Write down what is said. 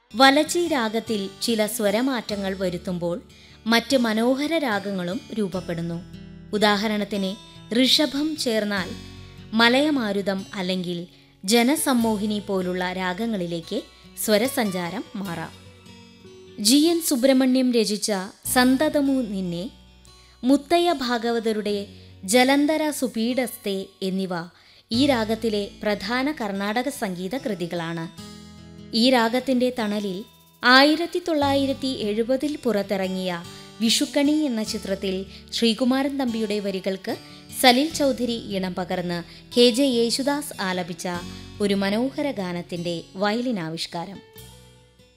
വലച്ചി രാഗത്തിൽ ചില സ്വരമാറ്റങ്ങൾ വരുത്തുമ്പോൾ മറ്റ് മനോഹര രാഗങ്ങളും രൂപപ്പെടുന്നു ഉദാഹരണത്തിന് ഋഷഭം ചേർന്നാൽ മലയമാരുതം അല്ലെങ്കിൽ ജനസമ്മോഹിനി പോലുള്ള രാഗങ്ങളിലേക്ക് സ്വരസഞ്ചാരം മാറാം ജി എൻ സുബ്രഹ്മണ്യം രചിച്ച സന്തതമു നിന്നെ മുത്തയ്യ ഭാഗവതരുടെ ജലന്ധര സുപീഡസ്തെ എന്നിവ ഈ രാഗത്തിലെ പ്രധാന കർണാടക സംഗീത കൃതികളാണ് ഈ രാഗത്തിന്റെ തണലിൽ ആയിരത്തി തൊള്ളായിരത്തി എഴുപതിൽ പുറത്തിറങ്ങിയ വിഷുക്കണി എന്ന ചിത്രത്തിൽ ശ്രീകുമാരൻ തമ്പിയുടെ വരികൾക്ക് സലിൽ ചൗധരി ഇണം പകർന്ന് കെ ജെ യേശുദാസ് ആലപിച്ച ഒരു മനോഹര ഗാനത്തിന്റെ വയലിൻ ആവിഷ്കാരം